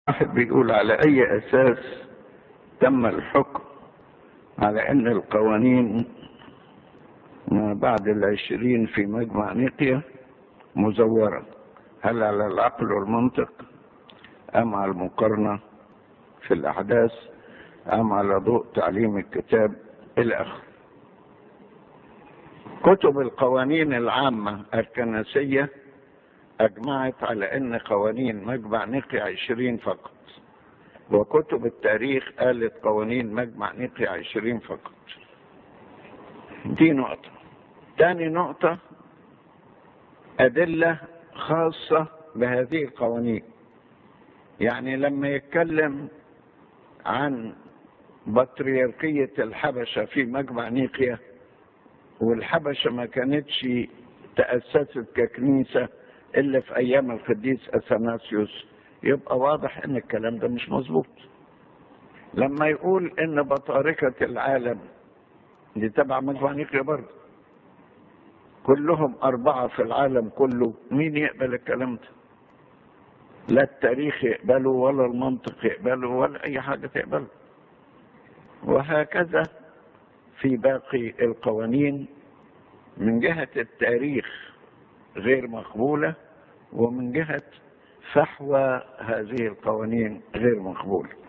واحد بيقول على أي أساس تم الحكم على أن القوانين ما بعد العشرين في مجمع نيقيا مزورة هل على العقل والمنطق أم على المقارنة في الأحداث أم على ضوء تعليم الكتاب إلى آخره كتب القوانين العامة الكنسية أجمعت على أن قوانين مجمع نقي عشرين فقط وكتب التاريخ قالت قوانين مجمع نقي عشرين فقط دي نقطة تاني نقطة أدلة خاصة بهذه القوانين يعني لما يتكلم عن بطريركية الحبشة في مجمع نيقيا والحبشة ما كانتش تأسست ككنيسة إلا في أيام القديس أثناسيوس يبقى واضح إن الكلام ده مش مظبوط لما يقول إن بطاركة العالم دي تبع مجمع نيقيا برضه كلهم أربعة في العالم كله مين يقبل الكلام ده لا التاريخ يقبله ولا المنطق يقبله ولا أي حاجة تقبله وهكذا في باقي القوانين من جهة التاريخ غير مقبولة ومن جهة فحوى هذه القوانين غير مقبوله